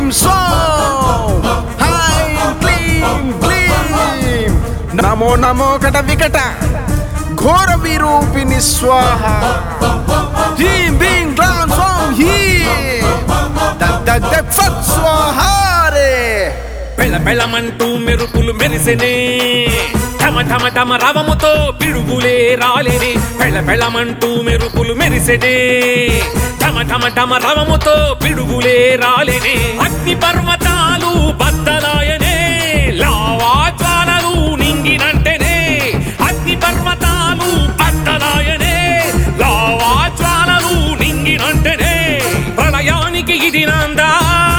క్లీం స్వాం హైం క్లీం క్లీం నమో నమో కట వికట ఘోర విరూపిణి స్వాహ హ్రీం భీం క్లాం స్వాం హీం దగ్ దగ్ దగ్ ఫట్ స్వాహారే పెళ్ళ పెళ్ళమంటూ మెరుపులు మెరిసెనే ఠమ ఠమ ఠమ రవముతో పిడుగులే రాలేనే పెళ్ళ పెళ్ళమంటూ మెరుపులు మెరిసెనే ఠమ ఠమ ఠమ రవముతో పిడుగులే రాలేనే అగ్ని పర్వతాలు బద్దలాయనే లావా జ్వాలలు నింగినంటేనే అగ్ని పర్వతాలు బద్దలాయనే లావా జ్వాలలు నింగినంటేనే ప్రళయానికి ఇది నాందా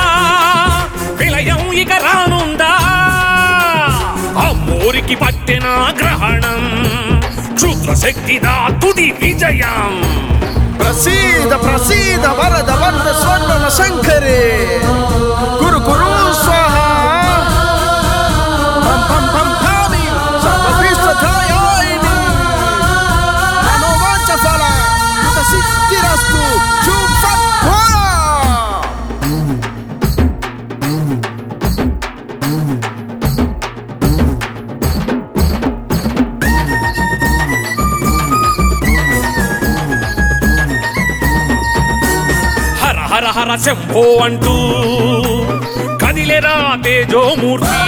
విలయం ఇక రానుందా అమ్మోరికి పట్టిన గ్రహణం క్షుద్ర శక్తిదా తుది విజయం ప్రసీద ప్రసీద వరద వరద స్వర్ణ శంకరే గురు గురు స్వాహ పం పం పం పామి సర్వభీష్టధాయాయిని మనోవాంఛ ఫల యుత సిద్ధిరస్తు జూమ్ ఫట్ హోరా హర హర హర శంభో అంటూ కదిలేరా తేజోమూర్తి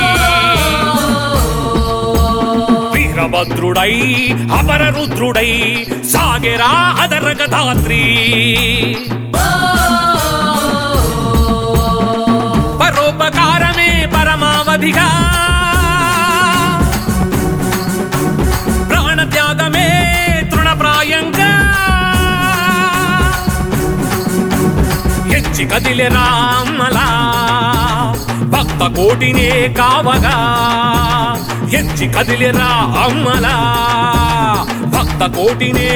వీరభద్రుడై అపర రుద్రుడై సాగెరా అదరగదాత్రి పరోపకారమే పరమావధిగా ప్రాణత్యాగమే తృణప్రాయంగా ఎంచి కదిలే రామలా భక్త కోటినే కావగా ఎంచి కదిలే రామలా భక్త కోటినే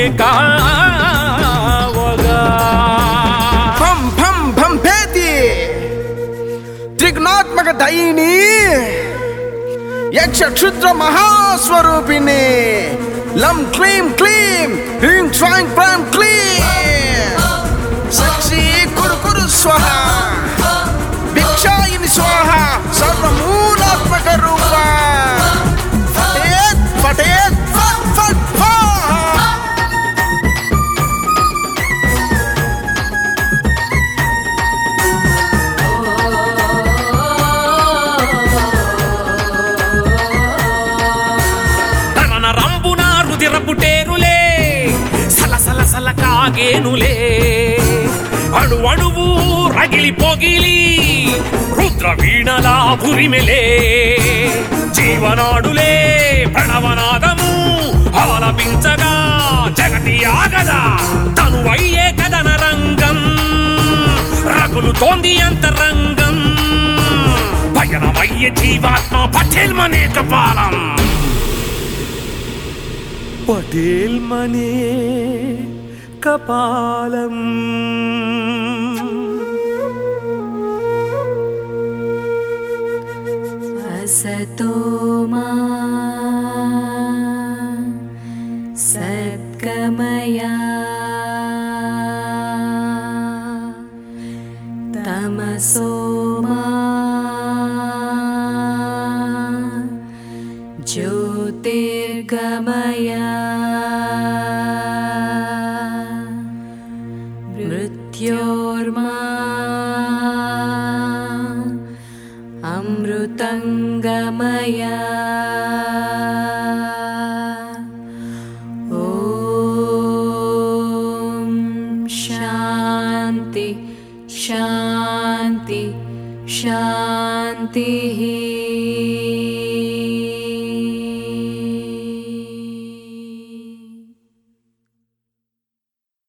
కావగా భం భం భం భేతి త్రిగుణాత్మక దయిని యక్ష క్షుద్ర మహాస్వరూపిణి లం క్లీం క్లీం హ్రీం శ్వాం ప్రాం క్లీం సాక్షి కురు కురు స్వహ భిక్షాయిని స్వాహ సర్వమూలాత్మక రూప ఫటేత్ ఫటేత్ ఫట్ ఫట్ ఫా తరన రంబున రుదిరపుటేరులే సల సల సల కాగేనులే అణు అణువు రగిలి పొగిలి రుద్ర వీణలా పురిమెలే జీవనాడులే ప్రణవనాదము ఆలపించగా జగతి ఆగదా తను అయ్యే కదన రంగం రగులుతోంది అంతరంగం భయనమయ్యే జీవాత్మ పటేల్ మనే కపాలం పటేల్ మనే కపాలం असतो मा सद्गमया तमसो मा ज्योतिर्गमया मृत्योर्मा अमृतङ्गमया ॐ शान्ति शान्ति शान्तिः